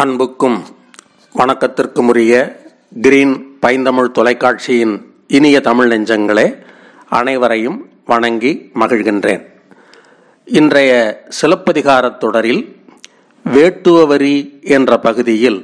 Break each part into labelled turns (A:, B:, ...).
A: அன்புக்கும் வணக்கத்திற்கும் உரிய கிரீன் பைந்தமிழ் தொலைக்காட்சியின் இனிய தமிழ் நெஞ்சங்களே அனைவரையும் வணங்கி மகிழ்கின்றேன் இன்றைய சிலப்பதிகாரத் தொடரில் வேட்டுவவரி என்ற பகுதியில்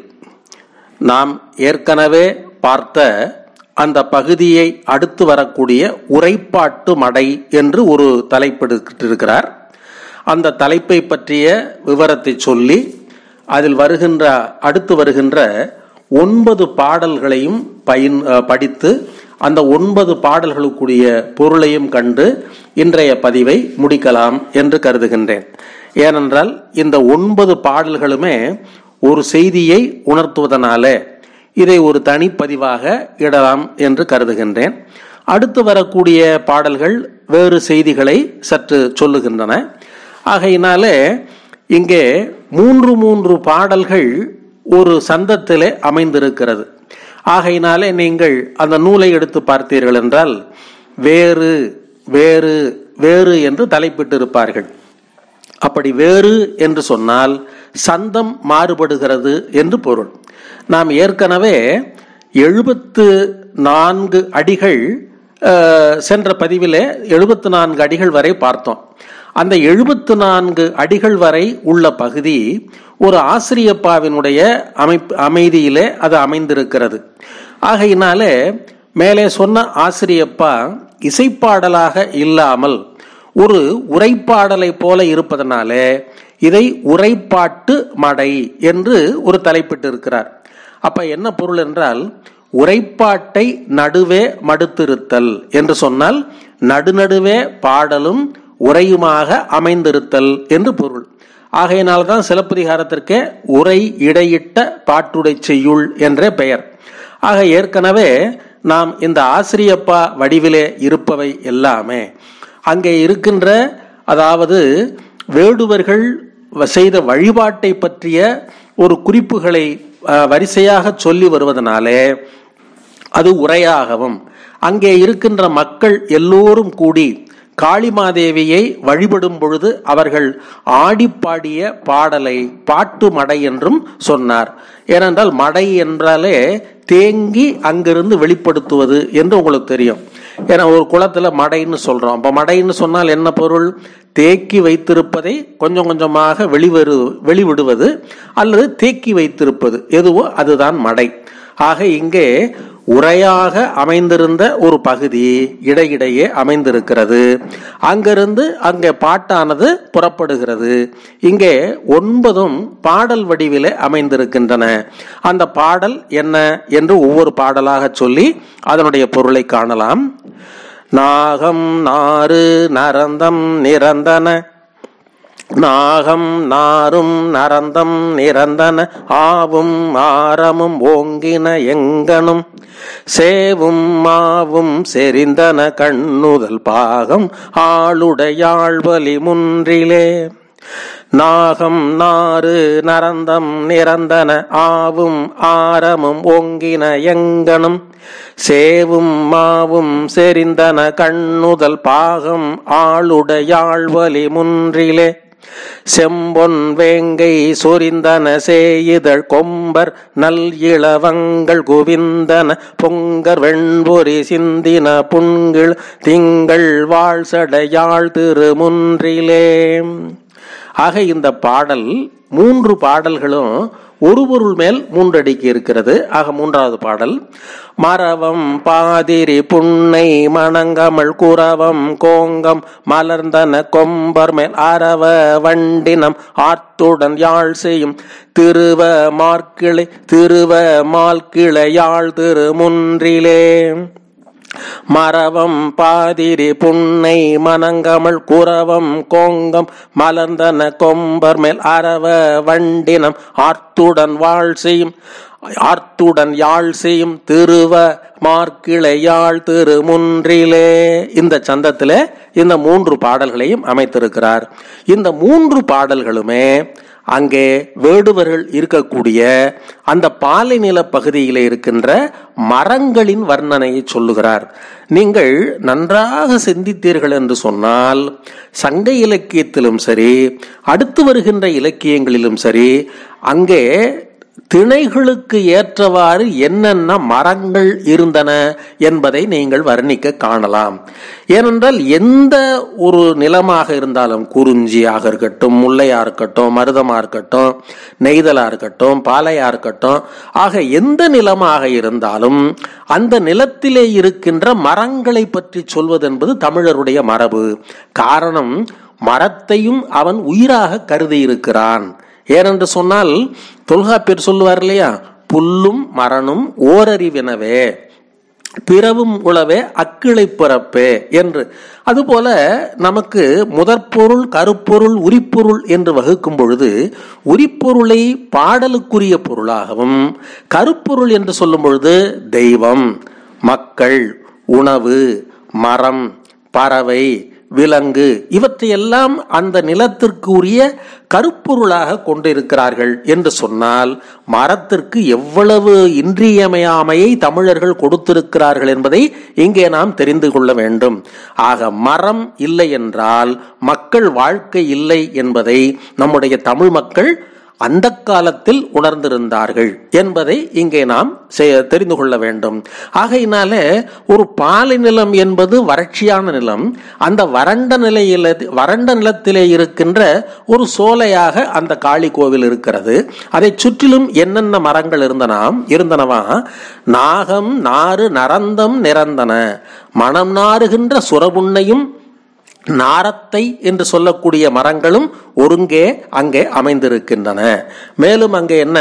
A: நாம் ஏற்கனவே பார்த்த அந்த பகுதியை அடுத்து வரக்கூடிய உரைப்பாட்டு மடை என்று ஒரு தலைப்பிட்டிருக்கிறார் அந்த தலைப்பை பற்றிய விவரத்தை சொல்லி அதில் வருகின்ற அடுத்து வருகின்ற ஒன்பது பாடல்களையும் பயன் படித்து அந்த ஒன்பது பாடல்களுக்குரிய பொருளையும் கண்டு இன்றைய பதிவை முடிக்கலாம் என்று கருதுகின்றேன் ஏனென்றால் இந்த ஒன்பது பாடல்களுமே ஒரு செய்தியை உணர்த்துவதனாலே இதை ஒரு தனிப்பதிவாக இடலாம் என்று கருதுகின்றேன் அடுத்து வரக்கூடிய பாடல்கள் வேறு செய்திகளை சற்று சொல்லுகின்றன ஆகையினாலே இங்கே மூன்று மூன்று பாடல்கள் ஒரு சந்தத்திலே அமைந்திருக்கிறது ஆகையினாலே நீங்கள் அந்த நூலை எடுத்து பார்த்தீர்கள் என்றால் வேறு வேறு வேறு என்று தலைப்பிட்டிருப்பார்கள் அப்படி வேறு என்று சொன்னால் சந்தம் மாறுபடுகிறது என்று பொருள் நாம் ஏற்கனவே எழுபத்து நான்கு அடிகள் சென்ற பதிவிலே எழுபத்து நான்கு அடிகள் வரை பார்த்தோம் அந்த எழுபத்து நான்கு அடிகள் வரை உள்ள பகுதி ஒரு ஆசிரியப்பாவினுடைய அமைப்பு அமைதியிலே அது அமைந்திருக்கிறது ஆகையினாலே மேலே சொன்ன ஆசிரியப்பா இசைப்பாடலாக இல்லாமல் ஒரு உரைப்பாடலை போல இருப்பதனாலே இதை உரைப்பாட்டு மடை என்று ஒரு தலைப்பிட்டு இருக்கிறார் அப்ப என்ன பொருள் என்றால் உரைப்பாட்டை நடுவே மடுத்திருத்தல் என்று சொன்னால் நடுநடுவே பாடலும் உரையுமாக அமைந்திருத்தல் என்று பொருள் ஆகையினால்தான் சிலப்பதிகாரத்திற்கே உரை இடையிட்ட பாட்டுடை செய்யுள் என்றே பெயர் ஆக ஏற்கனவே நாம் இந்த ஆசிரியப்பா வடிவிலே இருப்பவை எல்லாமே அங்கே இருக்கின்ற அதாவது வேடுவர்கள் செய்த வழிபாட்டை பற்றிய ஒரு குறிப்புகளை வரிசையாக சொல்லி வருவதனாலே அது உரையாகவும் அங்கே இருக்கின்ற மக்கள் எல்லோரும் கூடி காளிமாதேவியை வழிபடும் பொழுது அவர்கள் ஆடிப்பாடிய பாடலை பாட்டு மடை என்றும் சொன்னார் ஏனென்றால் மடை என்றாலே தேங்கி அங்கிருந்து வெளிப்படுத்துவது என்று உங்களுக்கு தெரியும் ஏன்னா ஒரு குளத்துல மடைன்னு சொல்றோம் அப்ப மடைன்னு சொன்னால் என்ன பொருள் தேக்கி வைத்திருப்பதை கொஞ்சம் கொஞ்சமாக வெளிவரு வெளிவிடுவது அல்லது தேக்கி வைத்திருப்பது எதுவோ அதுதான் மடை ஆக இங்கே உரையாக அமைந்திருந்த ஒரு பகுதி இடையிடையே அமைந்திருக்கிறது அங்கிருந்து அங்கே பாட்டானது புறப்படுகிறது இங்கே ஒன்பதும் பாடல் வடிவிலே அமைந்திருக்கின்றன அந்த பாடல் என்ன என்று ஒவ்வொரு பாடலாக சொல்லி அதனுடைய பொருளை காணலாம் நாகம் நாறு நரந்தம் நிரந்தன நாகம் நாரும் நரந்தம் நிரந்தன ஆவும் ஆரமும் ஓங்கின எங்கனும் சேவும் மாவும் செறிந்தன கண்ணுதல் பாகம் ஆளுடையாழ்வலி முன்றிலே நாகம் நாறு நரந்தம் நிரந்தன ஆவும் ஆரமும் ஓங்கின எங்கனும் சேவும் மாவும் செறிந்தன கண்ணுதல் பாகம் ஆளுடையாழ்வலி முன்றிலே செம்பொன் வேங்கை சொரிந்தன சேயிதழ் கொம்பர் நல் இளவங்கள் குவிந்தன பொங்கர் வெண்பொறி சிந்தின புண்கிள் திங்கள் வாழ்சடையாள் திருமுன்றிலே ஆக இந்த பாடல் மூன்று பாடல்களும் ஒரு பொருள் மேல் மூன்றடிக்கு இருக்கிறது ஆக மூன்றாவது பாடல் மரவம் பாதிரி புன்னை மணங்கமள் குரவம் கோங்கம் மலர்ந்தன கொம்பர் மேல் அரவ வண்டினம் ஆத்துடன் யாழ் செய்யும் திருவ மார்க்கிளை திருவ மால்கிளை யாழ் திருமுன்றிலே மரவம் பாதிரி புன்னை மணங்கமள் குரவம் கோங்கம் மலர்ந்தன கொம்பர் மேல் அரவ வண்டினம் ஆர்த்துடன் வாழ் செய்யும் ஆர்த்துடன் யாழ் செய்யும் திருவ மார்க்கிளையாள் திருமுன்றிலே இந்த சந்தத்திலே இந்த மூன்று பாடல்களையும் அமைத்திருக்கிறார் இந்த மூன்று பாடல்களுமே அங்கே வேடுவர்கள் இருக்கக்கூடிய அந்த பாலைநில பகுதியில் இருக்கின்ற மரங்களின் வர்ணனையை சொல்லுகிறார் நீங்கள் நன்றாக சிந்தித்தீர்கள் என்று சொன்னால் சங்க இலக்கியத்திலும் சரி அடுத்து வருகின்ற இலக்கியங்களிலும் சரி அங்கே திணைகளுக்கு ஏற்றவாறு என்னென்ன மரங்கள் இருந்தன என்பதை நீங்கள் வர்ணிக்க காணலாம் ஏனென்றால் எந்த ஒரு நிலமாக இருந்தாலும் குறிஞ்சியாக இருக்கட்டும் முல்லையா இருக்கட்டும் மருதமா இருக்கட்டும் நெய்தலா இருக்கட்டும் பாலையா இருக்கட்டும் ஆக எந்த நிலமாக இருந்தாலும் அந்த நிலத்திலே இருக்கின்ற மரங்களை பற்றி சொல்வது என்பது தமிழருடைய மரபு காரணம் மரத்தையும் அவன் உயிராக கருதி இருக்கிறான் ஏனென்று சொன்னால் தொல்காப்பியர் சொல்லுவார் இல்லையா புல்லும் மரணும் ஓரறிவினவே பிறவும் உளவே அக்கிளை பிறப்பே என்று அதுபோல நமக்கு முதற்பொருள் கருப்பொருள் உரிப்பொருள் என்று வகுக்கும் பொழுது உரிப்பொருளை பாடலுக்குரிய பொருளாகவும் கருப்பொருள் என்று சொல்லும் பொழுது தெய்வம் மக்கள் உணவு மரம் பறவை விலங்கு இவற்றையெல்லாம் அந்த நிலத்திற்கு உரிய கருப்பொருளாக கொண்டிருக்கிறார்கள் என்று சொன்னால் மரத்திற்கு எவ்வளவு இன்றியமையாமையை தமிழர்கள் கொடுத்திருக்கிறார்கள் என்பதை இங்கே நாம் தெரிந்து கொள்ள வேண்டும் ஆக மரம் இல்லை என்றால் மக்கள் வாழ்க்கை இல்லை என்பதை நம்முடைய தமிழ் மக்கள் அந்த காலத்தில் உணர்ந்திருந்தார்கள் என்பதை இங்கே நாம் தெரிந்து கொள்ள வேண்டும் ஆகையினால ஒரு பாலை நிலம் என்பது வறட்சியான நிலம் அந்த வறண்ட நிலையில் வறண்ட நிலத்திலே இருக்கின்ற ஒரு சோலையாக அந்த காளி கோவில் இருக்கிறது அதை சுற்றிலும் என்னென்ன மரங்கள் இருந்தனாம் இருந்தனவா நாகம் நாறு நரந்தம் நிறந்தன மனம் நாறுகின்ற சுரபுண்ணையும் நாரத்தை என்று சொல்லக்கூடிய மரங்களும் ஒருங்கே அங்கே அமைந்திருக்கின்றன மேலும் அங்கே என்ன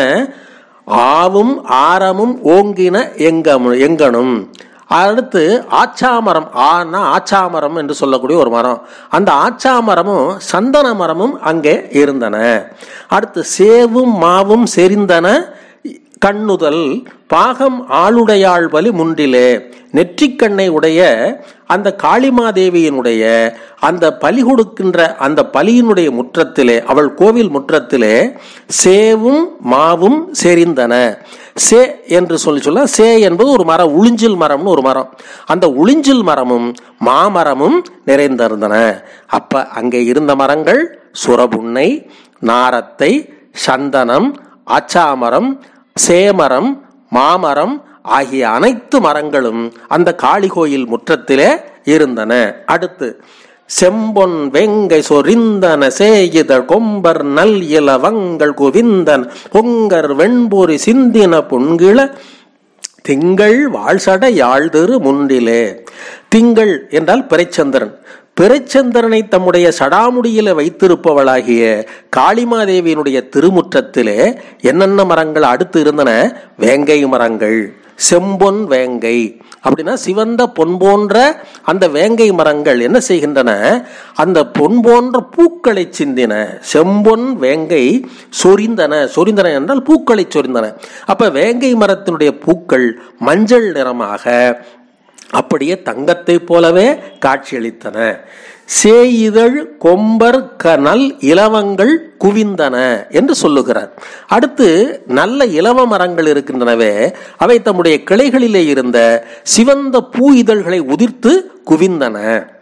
A: ஆவும் ஆரமும் ஓங்கின எங்கம் எங்கனும் அடுத்து ஆச்சாமரம் ஆனா ஆச்சாமரம் என்று சொல்லக்கூடிய ஒரு மரம் அந்த ஆச்சாமரமும் சந்தன மரமும் அங்கே இருந்தன அடுத்து சேவும் மாவும் செறிந்தன கண்ணுதல் பாகம் ஆளுடையாள் வலி முன்றிலே நெற்றிக்கண்ணை உடைய அந்த காளிமாதேவியினுடைய அந்த பலி கொடுக்கின்ற அந்த பலியினுடைய முற்றத்திலே அவள் கோவில் முற்றத்திலே சேவும் மாவும் செறிந்தன சே என்று சொல்லி சொல்ல சே என்பது ஒரு மரம் உளிஞ்சில் மரம்னு ஒரு மரம் அந்த உளிஞ்சில் மரமும் மாமரமும் நிறைந்திருந்தன அப்ப அங்கே இருந்த மரங்கள் சுரபுன்னை நாரத்தை சந்தனம் ஆச்சாமரம் சேமரம் மாமரம் ஆகிய அனைத்து மரங்களும் அந்த காளி கோயில் முற்றத்திலே இருந்தன அடுத்து செம்பொன் வெங்கை சொரிந்தன சேயிதழ் கொம்பர் நல் இலவங்கள் குவிந்தன் பொங்கர் வெண்பொறி சிந்தின பொன்கிள திங்கள் வாழ்சட யாழ்திரு முன்றிலே திங்கள் என்றால் பிறைச்சந்திரன் பிறைச்சந்திரனை தம்முடைய சடாமுடியில வைத்திருப்பவளாகிய காளிமாதேவியினுடைய திருமுற்றத்திலே என்னென்ன மரங்கள் அடுத்து இருந்தன வேங்கை மரங்கள் செம்பொன் வேங்கை அப்படின்னா சிவந்த பொன் போன்ற அந்த வேங்கை மரங்கள் என்ன செய்கின்றன அந்த பொன் போன்ற பூக்களை சிந்தின செம்பொன் வேங்கை சொரிந்தன சொரிந்தன என்றால் பூக்களை சொரிந்தன அப்ப வேங்கை மரத்தினுடைய பூக்கள் மஞ்சள் நிறமாக அப்படியே தங்கத்தை போலவே காட்சியளித்தன சேயிதழ் கொம்பர் கனல் இலவங்கள் குவிந்தன என்று சொல்லுகிறார் அடுத்து நல்ல இலவ மரங்கள் இருக்கின்றனவே அவை தம்முடைய கிளைகளிலே இருந்த சிவந்த பூ இதழ்களை உதிர்த்து குவிந்தன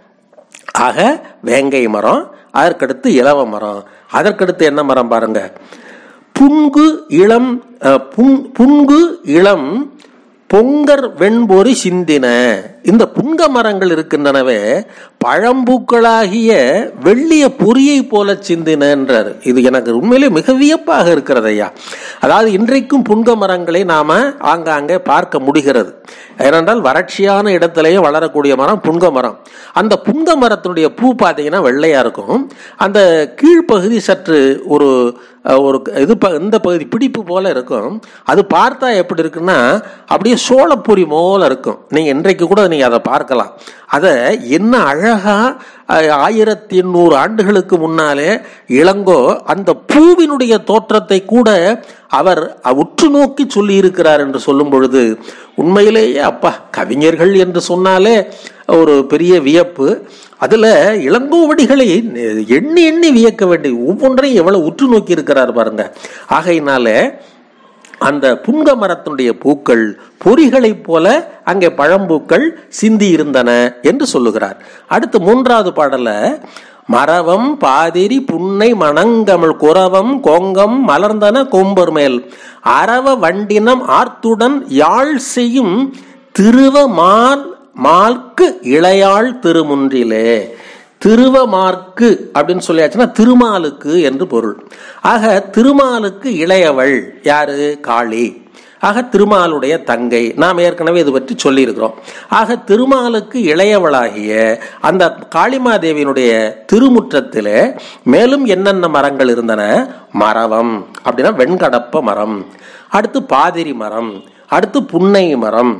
A: ஆக வேங்கை மரம் அதற்கடுத்து இலவ மரம் அதற்கடுத்து என்ன மரம் பாருங்க புன்கு இளம் புன்கு இளம் பொங்கர் வெண்பொறி சிந்தின இந்த புங்க மரங்கள் இருக்கின்றனவே பழம்பூக்களாகிய வெள்ளிய பொறியை போல சிந்தின என்றார் இது எனக்கு உண்மையிலே மிக வியப்பாக இருக்கிறது ஐயா அதாவது இன்றைக்கும் புங்க மரங்களை நாம ஆங்காங்கே பார்க்க முடிகிறது ஏனென்றால் வறட்சியான இடத்திலேயே வளரக்கூடிய மரம் புங்க மரம் அந்த புங்க மரத்தினுடைய பூ பார்த்தீங்கன்னா வெள்ளையா இருக்கும் அந்த கீழ்ப்பகுதி சற்று ஒரு ஒரு இது இந்த பகுதி பிடிப்பு போல இருக்கும் அது பார்த்தா எப்படி இருக்குன்னா அப்படியே சோளப்பொறி போல இருக்கும் நீங்க இன்றைக்கு கூட நீங்க அதை பார்க்கலாம் அதை என்ன அழகா ஆயிரத்தி எண்ணூறு ஆண்டுகளுக்கு முன்னாலே இளங்கோ அந்த பூவினுடைய தோற்றத்தை கூட அவர் உற்று நோக்கி சொல்லி இருக்கிறார் என்று சொல்லும் பொழுது உண்மையிலேயே அப்பா கவிஞர்கள் என்று சொன்னாலே ஒரு பெரிய வியப்பு அதுல இளங்கோவடிகளை எண்ணி எண்ணி வியக்க வேண்டிய ஒவ்வொன்றையும் எவ்வளவு உற்று நோக்கி இருக்கிறார் பாருங்க ஆகையினால அந்த புங்க மரத்தினுடைய பூக்கள் பொறிகளைப் போல அங்கே பழம்பூக்கள் சிந்தி இருந்தன என்று சொல்லுகிறார் அடுத்து மூன்றாவது பாடல மரவம் பாதிரி புன்னை மணங்கமிழ் குரவம் கொங்கம் மலர்ந்தன கொம்பர் மேல் அரவ வண்டினம் ஆர்த்துடன் யாழ் செய்யும் திருவ மால் மால்க்கு இளையாள் திருமுன்றிலே திருவமார்க்கு அப்படின்னு சொல்லியாச்சுன்னா திருமாலுக்கு என்று பொருள் ஆக திருமாலுக்கு இளையவள் யாரு காளி ஆக திருமாலுடைய தங்கை நாம் ஏற்கனவே இது பற்றி சொல்லியிருக்கிறோம் ஆக திருமாலுக்கு இளையவளாகிய அந்த காளிமாதேவியினுடைய திருமுற்றத்தில் மேலும் என்னென்ன மரங்கள் இருந்தன மரவம் அப்படின்னா வெண்கடப்ப மரம் அடுத்து பாதிரி மரம் அடுத்து புன்னை மரம்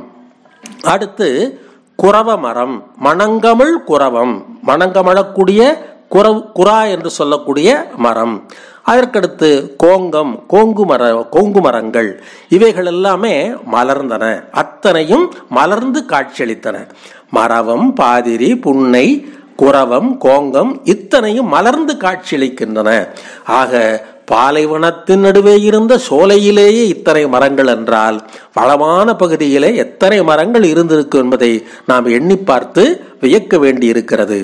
A: அடுத்து குரவ மரம் மணங்கமிழ் குரவம் மணங்கமழக்கூடிய குரவ் குரா என்று சொல்லக்கூடிய மரம் அதற்கடுத்து கோங்கம் கோங்கு மர கோங்கு மரங்கள் இவைகள் எல்லாமே மலர்ந்தன அத்தனையும் மலர்ந்து காட்சியளித்தன மரவம் பாதிரி புன்னை குரவம் கோங்கம் இத்தனையும் மலர்ந்து காட்சியளிக்கின்றன ஆக பாலைவனத்தின் நடுவே இருந்த சோலையிலேயே இத்தனை மரங்கள் என்றால் வளமான பகுதியிலே எத்தனை மரங்கள் இருந்திருக்கும் என்பதை நாம் எண்ணி பார்த்து வியக்க வேண்டியிருக்கிறது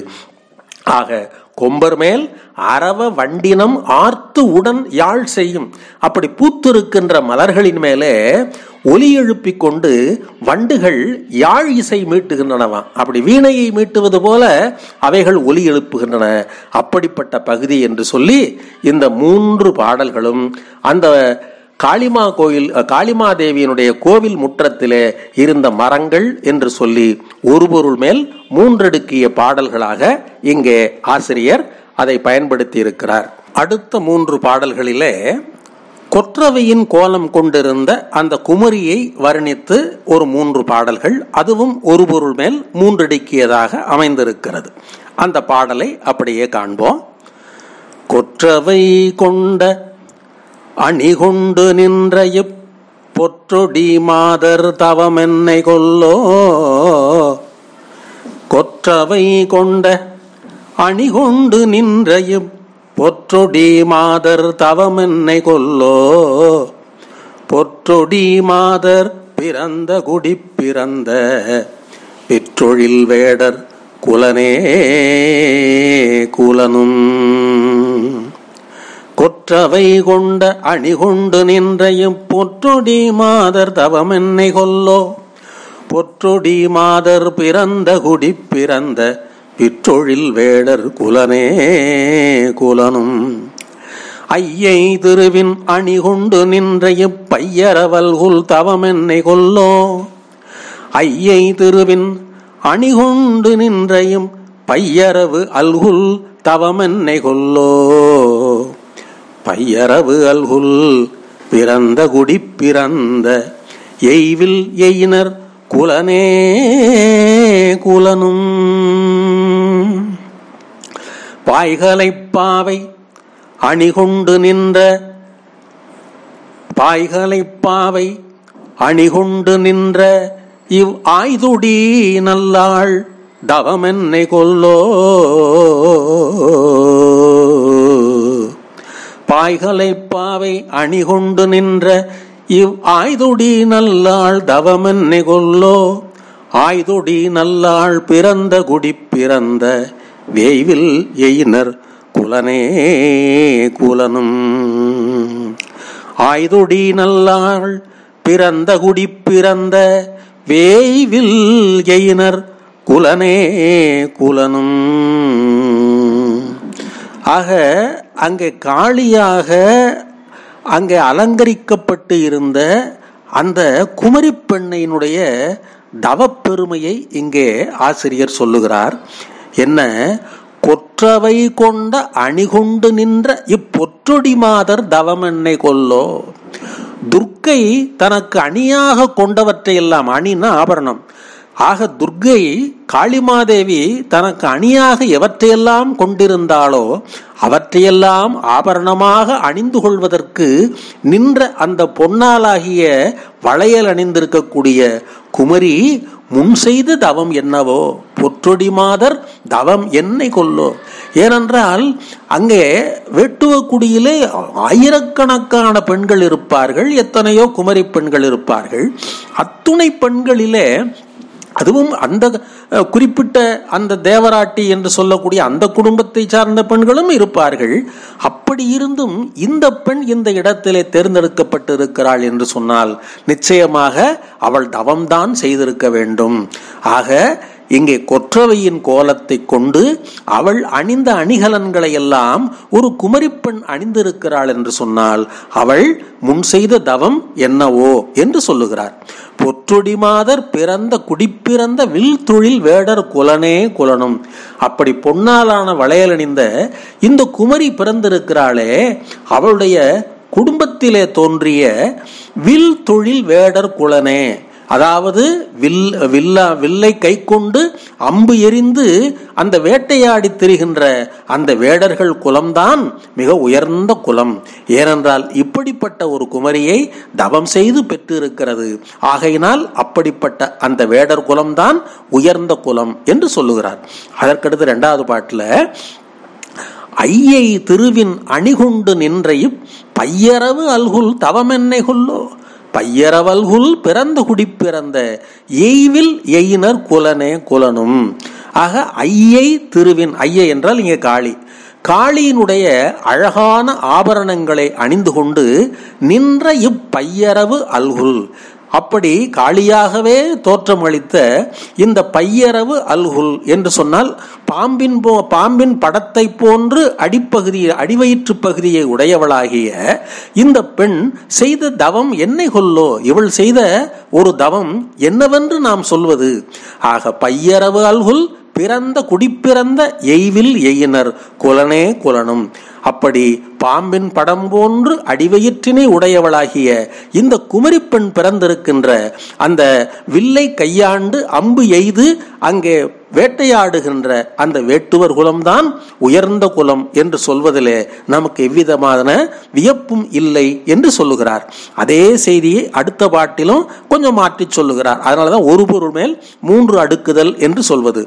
A: ஆக கொம்பர் மேல் அரவ வண்டினம் ஆர்த்து உடன் யாழ் செய்யும் அப்படி பூத்திருக்கின்ற மலர்களின் மேலே ஒலி எழுப்பி கொண்டு வண்டுகள் யாழ் இசை மீட்டுகின்றனவாம் அப்படி வீணையை மீட்டுவது போல அவைகள் ஒலி எழுப்புகின்றன அப்படிப்பட்ட பகுதி என்று சொல்லி இந்த மூன்று பாடல்களும் அந்த காளிமா கோயில் காளிமாதேவியினுடைய கோவில் முற்றத்திலே இருந்த மரங்கள் என்று சொல்லி ஒரு பொருள் மேல் மூன்றடுக்கிய பாடல்களாக இங்கே ஆசிரியர் அதை பயன்படுத்தி இருக்கிறார் அடுத்த மூன்று பாடல்களிலே கொற்றவையின் கோலம் கொண்டிருந்த அந்த குமரியை வர்ணித்து ஒரு மூன்று பாடல்கள் அதுவும் ஒரு பொருள் மேல் மூன்றடுக்கியதாக அமைந்திருக்கிறது அந்த பாடலை அப்படியே காண்போம் கொற்றவை கொண்ட அணிகொண்டு நின்ற பொற்றொடி மாதர் தவமென்னை கொல்லோ கொற்றவை கொண்ட அணிகொண்டு நின்ற பொற்றொடி மாதர் தவமென்னை கொல்லோ பொற்றொடி மாதர் பிறந்த குடி பிறந்த பிற்றொழில் வேடர் குலனே குலனும் கொற்றவை கொண்ட அணி கொண்டு நின்றையும் பொற்றொடி மாதர் தவமென்னை கொல்லோ பொற்றொடி மாதர் பிறந்த குடி பிறந்த பிற்றொழில் வேடர் குலனே குலனும் ஐயை திருவின் அணி கொண்டு நின்றைய பையரவல்குல் தவமென்னை கொல்லோ ஐயை திருவின் அணி கொண்டு நின்றையும் பையரவு அல்குல் தவமென்னை கொல்லோ பையரவு அல்குல் பிறந்த குடி பிறந்த எய்வில் எயினர் குலனே குலனும் பாய்களை பாவை அணிகொண்டு நின்ற பாய்களை பாவை அணிகொண்டு நின்ற இவ் ஆய்துடி நல்லாள் தவமென்னை கொல்லோ பாய்களை பாவை அணிகொண்டு நின்ற இவ் ஆய்துடி நல்லாள் தவமென்னை கொல்லோ ஆய்துடி நல்லாள் பிறந்த குடி பிறந்த வேய்வில் எயினர் குலனே குலனும் ஆய்துடி நல்லாள் பிறந்த குடி பிறந்த வேய்வில் எயினர் குலனே குலனும் ஆக அங்கே காளியாக அங்கே அலங்கரிக்கப்பட்டு இருந்த அந்த குமரி பெண்ணையினுடைய தவப்பெருமையை இங்கே ஆசிரியர் சொல்லுகிறார் என்ன கொற்றவை கொண்ட அணிகொண்டு நின்ற இப்பொற்றொடி மாதர் தவமென்னை கொல்லோ துர்க்கை தனக்கு அணியாக கொண்டவற்றையெல்லாம் அணின்னா ஆபரணம் ஆக துர்க்கை காளிமாதேவி தனக்கு அணியாக எவற்றையெல்லாம் கொண்டிருந்தாளோ அவற்றையெல்லாம் ஆபரணமாக அணிந்து கொள்வதற்கு நின்ற அந்த பொன்னாலாகிய வளையல் அணிந்திருக்கக்கூடிய குமரி முன் செய்த தவம் என்னவோ பொற்றொடி மாதர் தவம் என்னை கொல்லோ ஏனென்றால் அங்கே வெட்டுவக்குடியிலே ஆயிரக்கணக்கான பெண்கள் இருப்பார்கள் எத்தனையோ குமரி பெண்கள் இருப்பார்கள் அத்துணை பெண்களிலே அதுவும் அந்த அஹ், குறிப்பிட்ட அந்த தேவராட்டி என்று சொல்லக்கூடிய அந்த குடும்பத்தை சார்ந்த பெண்களும் இருப்பார்கள் அப்படி இருந்தும் இந்த பெண் இந்த இடத்திலே தேர்ந்தெடுக்கப்பட்டிருக்கிறாள் என்று சொன்னால் நிச்சயமாக அவள் தவம்தான் செய்திருக்க வேண்டும் ஆக இங்கே கொற்றவையின் கோலத்தை கொண்டு அவள் அணிந்த அணிகலன்களை எல்லாம் ஒரு குமரிப்பெண் அணிந்திருக்கிறாள் என்று சொன்னால் அவள் முன் செய்த தவம் என்னவோ என்று சொல்லுகிறார் பொற்றொடி மாதர் பிறந்த குடிப்பிறந்த வில் தொழில் வேடர் குலனே குலனும் அப்படி பொன்னாலான வளையல் அணிந்த இந்த குமரி பிறந்திருக்கிறாளே அவளுடைய குடும்பத்திலே தோன்றிய வில் தொழில் வேடர் குலனே அதாவது வில் வில்லா வில்லை கை கொண்டு அம்பு எறிந்து அந்த வேட்டையாடி திரிகின்ற அந்த வேடர்கள் குலம்தான் மிக உயர்ந்த குலம் ஏனென்றால் இப்படிப்பட்ட ஒரு குமரியை தவம் செய்து பெற்றிருக்கிறது ஆகையினால் அப்படிப்பட்ட அந்த வேடர் குலம்தான் உயர்ந்த குலம் என்று சொல்லுகிறார் அதற்கடுத்து இரண்டாவது பாட்டில் ஐயை திருவின் அணிகுண்டு நின்றையும் பையரவு அல்குல் தவமென்னை கொல்லோ பையரவல்குல் பிறந்த குடி பிறந்த எய்வில் எயினர் குலனே குலனும் ஆக ஐயை திருவின் ஐயை என்றால் இங்கே காளி காளியினுடைய அழகான ஆபரணங்களை அணிந்து கொண்டு நின்ற இப்பையரவு அல்குல் அப்படி காளியாகவே தோற்றமளித்த இந்த பையரவு அல்குல் என்று சொன்னால் பாம்பின் போ பாம்பின் படத்தை போன்று அடிப்பகுதி அடிவயிற்று பகுதியை உடையவளாகிய இந்த பெண் செய்த தவம் என்னை கொல்லோ இவள் செய்த ஒரு தவம் என்னவென்று நாம் சொல்வது ஆக பையரவு அல்குல் பிறந்த குடிப்பிறந்த எய்வில் எயினர் குலனே குலனும் அப்படி பாம்பின் படம் போன்று அடிவயிற்றினை உடையவளாகிய இந்த குமரிப்பெண் பிறந்திருக்கின்ற அந்த வில்லை கையாண்டு அம்பு எய்து அங்கே வேட்டையாடுகின்ற அந்த வேட்டுவர் குலம்தான் உயர்ந்த குலம் என்று சொல்வதிலே நமக்கு எவ்விதமான வியப்பும் இல்லை என்று சொல்லுகிறார் அதே செய்தியை அடுத்த பாட்டிலும் கொஞ்சம் மாற்றி சொல்லுகிறார் அதனாலதான் ஒரு பொருள் மேல் மூன்று அடுக்குதல் என்று சொல்வது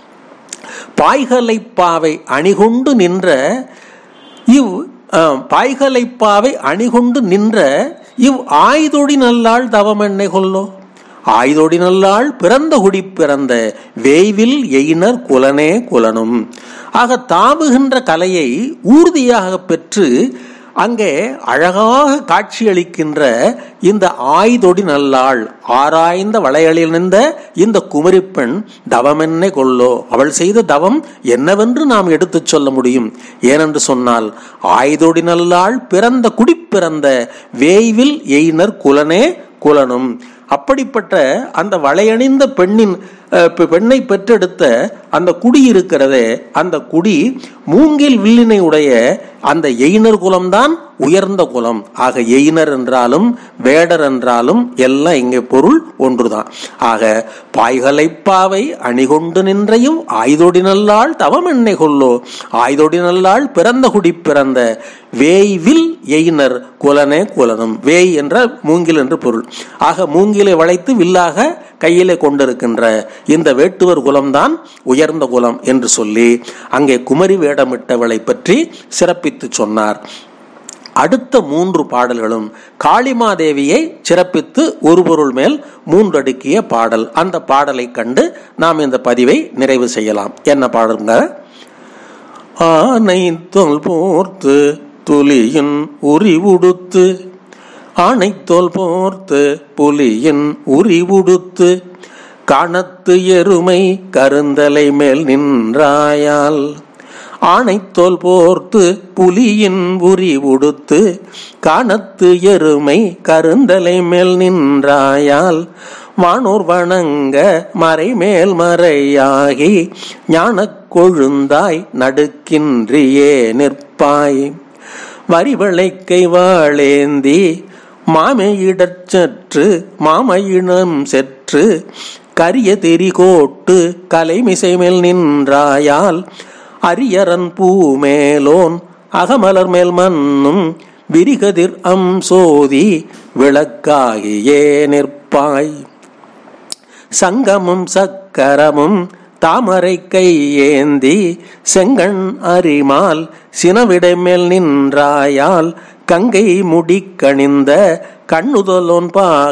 A: பாய்கலைப்பாவை அணிகொண்டு நின்ற இவ் அஹ், பாய்கலைப்பாவை அணிகொண்டு நின்ற இவ் ஆய்தொடி நல்லாள் தவமென்னை கொல்லோ ஆய்தொடி நல்லாள் பிறந்த குடி பிறந்த வேய்வில் எயினர் குலனே குலனும் ஆக தாவுகின்ற கலையை ஊர்தியாக பெற்று அங்கே அழகாக காட்சியளிக்கின்ற இந்த ஆய்தொடி நல்லாள் ஆராய்ந்த வளையலிருந்த இந்த குமரிப்பெண் தவமென்னை கொள்ளோ அவள் செய்த தவம் என்னவென்று நாம் எடுத்துச் சொல்ல முடியும் ஏனென்று சொன்னால் ஆய்தொடி நல்லாள் பிறந்த குடிப்பிறந்த வேய்வில் எயினர் குலனே குலனும் அப்படிப்பட்ட அந்த வளையணிந்த பெண்ணின் அஹ், பெ- பெண்ணை பெற்றெடுத்த அந்த குடி இருக்கிறதே அந்த குடி மூங்கில் வில்லினை உடைய அந்த எயினர் குலம்தான் உயர்ந்த குலம் ஆக எயினர் என்றாலும் வேடர் என்றாலும் எல்லாம் இங்கே பொருள் ஒன்றுதான் ஆக பாய்கலைப்பாவை அணிகொண்டு நின்றையும் ஆய்தொடி நல்லாள் தவம் என்னை கொல்லோ ஆய்தொடி நல்லாள் பிறந்த குடி பிறந்த வேய்வில் எயினர் குலனே குலனும் வேய் என்ற மூங்கில் என்று பொருள் ஆக மூங்கிலை வளைத்து வில்லாக கையிலே கொண்டிருக்கின்ற இந்த வேட்டுவர் குலம்தான் உயர்ந்த குலம் என்று சொல்லி அங்கே குமரி வேடமிட்டவளை பற்றி சிறப்பித்து சொன்னார் அடுத்த மூன்று பாடல்களும் காளிமாதேவியை சிறப்பித்து ஒரு பொருள் மேல் மூன்றடுக்கிய பாடல் அந்த பாடலை கண்டு நாம் இந்த பதிவை நிறைவு செய்யலாம் என்ன பாடலுங்க ஆனை தோல் போர்த்து துளியின் உரி உடுத்து ஆனைத்தோல் போர்த்து புலியின் உரி உடுத்து காணத்து எருமை கருந்தலை மேல் நின்றாயால் ஆனைத்தோல் போர்த்து புலியின் உரி உடுத்து காணத்து எருமை கருந்தலை மேல் நின்றாயால் வானோர் வணங்க மறைமேல் மறையாகி ஞானக் கொழுந்தாய் நடுக்கின்றியே நிற்பாய் வரிவளைக்கை வாழேந்தி மாமையிடற் சற்று மாமையினம் செற்று கரிய தெரிகோட்டு கலைமிசைமேல் நின்றாயால் அரியரன் பூமேலோன் அகமலர் மேல் மன்னும் விரிகதிர் அம்சோதி விளக்காகியே நிற்பாய் சங்கமும் சக்கரமும் தாமரை கையேந்தி செங்கண் அரிமால் சினவிடை மேல் நின்றாயால் கங்கை முடிக்கணிந்த கண்ணுதலோன் பாகத்து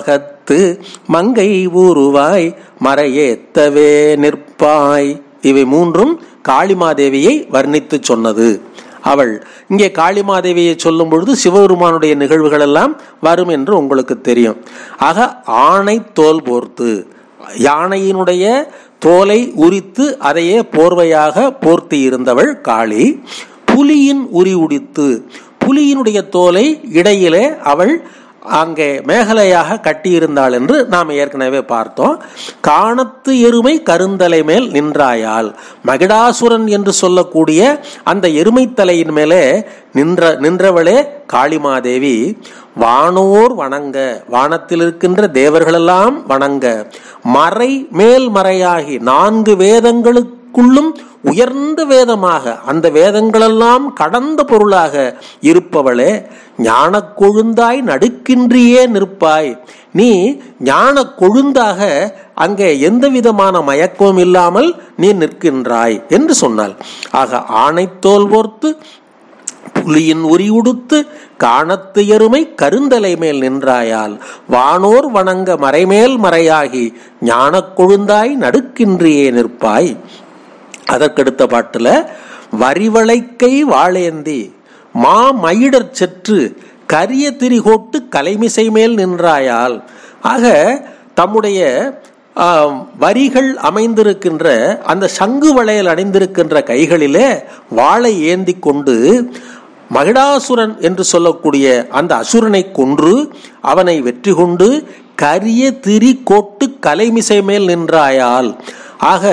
A: காணத்து மங்கை ஊருவாய் மறையேத்தவே நிற்பாய் இவை மூன்றும் காளிமாதேவியை வர்ணித்து சொன்னது அவள் இங்கே காளிமாதேவியை சொல்லும் பொழுது சிவபெருமானுடைய நிகழ்வுகள் எல்லாம் வரும் என்று உங்களுக்கு தெரியும் ஆக ஆணை தோல் போர்த்து யானையினுடைய தோலை உரித்து அதையே போர்வையாக போர்த்தி இருந்தவள் காளி புலியின் உரி உடித்து புலியினுடைய தோலை இடையிலே அவள் அங்கே மேகலையாக கட்டியிருந்தாள் என்று நாம் ஏற்கனவே பார்த்தோம் காணத்து எருமை கருந்தலை மேல் நின்றாயால் மகிடாசுரன் என்று சொல்லக்கூடிய அந்த எருமை தலையின் மேலே நின்ற நின்றவளே காளிமாதேவி வானோர் வணங்க வானத்தில் இருக்கின்ற தேவர்களெல்லாம் வணங்க மறை மேல் மறையாகி நான்கு வேதங்களுக்குள்ளும் உயர்ந்த வேதமாக அந்த வேதங்களெல்லாம் கடந்த பொருளாக இருப்பவளே ஞான கொழுந்தாய் நடுக்கின்றியே நிற்பாய் நீ ஞான கொழுந்தாக அங்கே எந்த விதமான மயக்கமும் இல்லாமல் நீ நிற்கின்றாய் என்று சொன்னாள் ஆக ஆணைத்தோல் போர்த்து புலியின் உரி உடுத்து காணத்து எருமை கருந்தலை மேல் நின்றாயால் வானோர் வணங்க மறைமேல் மறையாகி ஞானக் கொழுந்தாய் நடுக்கின்றியே நிற்பாய் அதற்கடுத்த பாட்டுல வரிவளைக்கை வாழேந்தி மா மயிடர் செற்று கரிய திரிகோட்டு கலைமிசை மேல் நின்றாயால் ஆக தம்முடைய ஆம், வரிகள் அமைந்திருக்கின்ற அந்த சங்கு வளையல் அணிந்திருக்கின்ற கைகளிலே வாளை ஏந்தி கொண்டு மகிடாசுரன் என்று சொல்லக்கூடிய அந்த அசுரனை கொன்று அவனை வெற்றி கொண்டு கரிய திரி கோட்டு கலைமிசை மேல் நின்றாயால் ஆக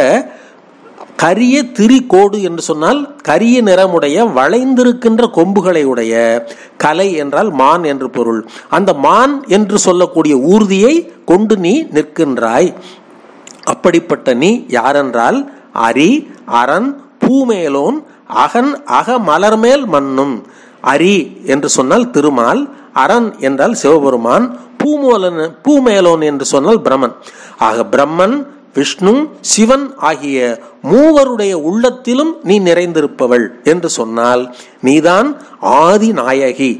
A: கரிய திரிகோடு என்று சொன்னால் கரிய நிறமுடைய வளைந்திருக்கின்ற கொம்புகளை உடைய கலை என்றால் மான் என்று பொருள் அந்த மான் என்று சொல்லக்கூடிய ஊர்தியை கொண்டு நீ நிற்கின்றாய் அப்படிப்பட்ட நீ யாரென்றால் அரி அரண் பூமேலோன் அகன் அக மலர்மேல் மன்னும் அரி என்று சொன்னால் திருமால் அரண் என்றால் சிவபெருமான் பூமோலன் பூமேலோன் என்று சொன்னால் பிரமன் ஆக பிரம்மன் விஷ்ணு சிவன் ஆகிய மூவருடைய உள்ளத்திலும் நீ நிறைந்திருப்பவள் என்று சொன்னால் நீதான் ஆதி நாயகி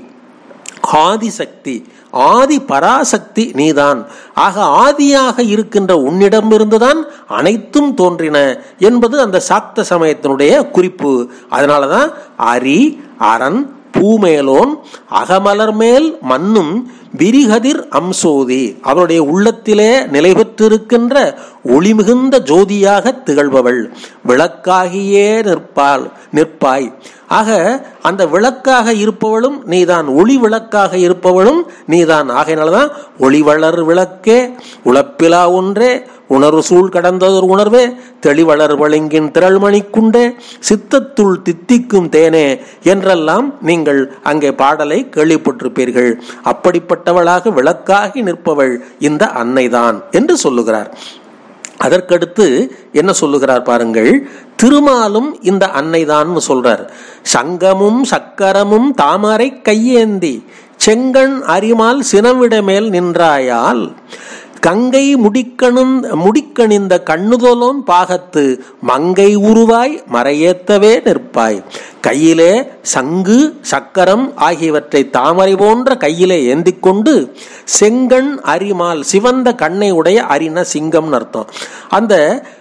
A: ஆதிசக்தி ஆதி பராசக்தி நீதான் ஆக ஆதியாக இருக்கின்ற உன்னிடமிருந்துதான் அனைத்தும் தோன்றின என்பது அந்த சாக்த சமயத்தினுடைய குறிப்பு அதனாலதான் அரி அரண் பூமேலோன் அகமலர் மேல் மண்ணும் விரிகதிர் அம்சோதி அவருடைய உள்ளத்திலே நிலை பெற்றிருக்கின்ற ஒளிமிகுந்த ஜோதியாக திகழ்பவள் விளக்காகியே நிற்பாள் நிற்பாய் ஆக அந்த விளக்காக இருப்பவளும் நீதான் ஒளி விளக்காக இருப்பவளும் நீதான் ஆகையினாலதான் ஒளிவளர் விளக்கே உழப்பிலா ஒன்றே உணர்வு சூழ் கடந்ததொரு உணர்வே தெளிவளர் வழங்கின் திரள்மணிக்குண்டே சித்தத்துள் தித்திக்கும் தேனே என்றெல்லாம் நீங்கள் அங்கே பாடலை கேள்விப்பட்டிருப்பீர்கள் அப்படிப்பட்டவளாக விளக்காகி நிற்பவள் இந்த அன்னைதான் என்று சொல்லுகிறார் அதற்கடுத்து என்ன சொல்லுகிறார் பாருங்கள் திருமாலும் இந்த அன்னைதான் சொல்றார் சங்கமும் சக்கரமும் தாமரை கையேந்தி செங்கண் அரிமால் சினவிட மேல் நின்றாயால் கங்கை முடிக்கணும் முடிக்கணிந்த கண்ணுதோலோன் பாகத்து மங்கை உருவாய் மறையேத்தவே நிற்பாய் கையிலே சங்கு சக்கரம் ஆகியவற்றை தாமரை போன்ற கையிலே ஏந்தி கொண்டு செங்கண் அரிமால் சிவந்த கண்ணை உடைய அரின சிங்கம்னு அர்த்தம் அந்த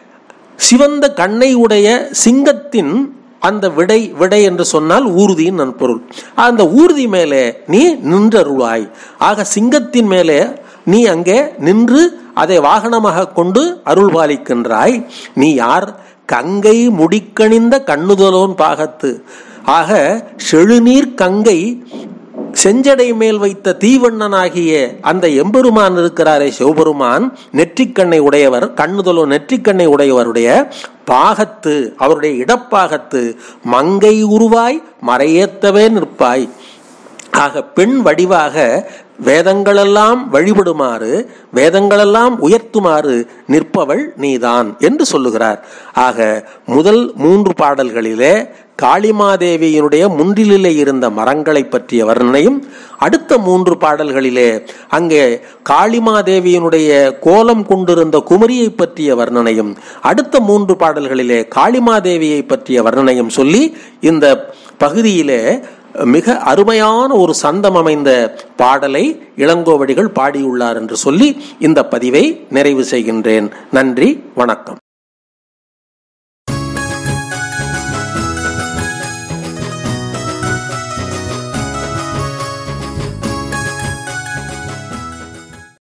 A: சிவந்த கண்ணை உடைய சிங்கத்தின் அந்த விடை விடை என்று சொன்னால் ஊர்தியின் பொருள் அந்த ஊர்தி மேலே நீ நின்றருளாய் ஆக சிங்கத்தின் மேலே நீ அங்கே நின்று அதை வாகனமாக கொண்டு அருள் பாலிக்கின்றாய் நீ யார் கங்கை முடிக்கணிந்த கண்ணுதலோன் பாகத்து ஆக செழுநீர் கங்கை செஞ்சடை மேல் வைத்த தீவண்ணனாகிய அந்த எம்பெருமான் இருக்கிறாரே சிவபெருமான் நெற்றிக்கண்ணை உடையவர் கண்ணுதலோ நெற்றிக்கண்ணை உடையவருடைய பாகத்து அவருடைய இடப்பாகத்து மங்கை உருவாய் மறையேத்தவே நிற்பாய் ஆக பெண் வடிவாக வேதங்களெல்லாம் வழிபடுமாறு வேதங்களெல்லாம் உயர்த்துமாறு நிற்பவள் நீதான் என்று சொல்லுகிறார் ஆக முதல் மூன்று பாடல்களிலே காளிமாதேவியினுடைய முன்றிலே இருந்த மரங்களை பற்றிய வர்ணனையும் அடுத்த மூன்று பாடல்களிலே அங்கே காளிமாதேவியினுடைய கோலம் கொண்டிருந்த குமரியை பற்றிய வர்ணனையும் அடுத்த மூன்று பாடல்களிலே காளிமாதேவியை பற்றிய வர்ணனையும் சொல்லி இந்த பகுதியிலே மிக அருமையான ஒரு சந்தம் அமைந்த பாடலை இளங்கோவடிகள் பாடியுள்ளார் என்று சொல்லி இந்த பதிவை நிறைவு செய்கின்றேன் நன்றி வணக்கம்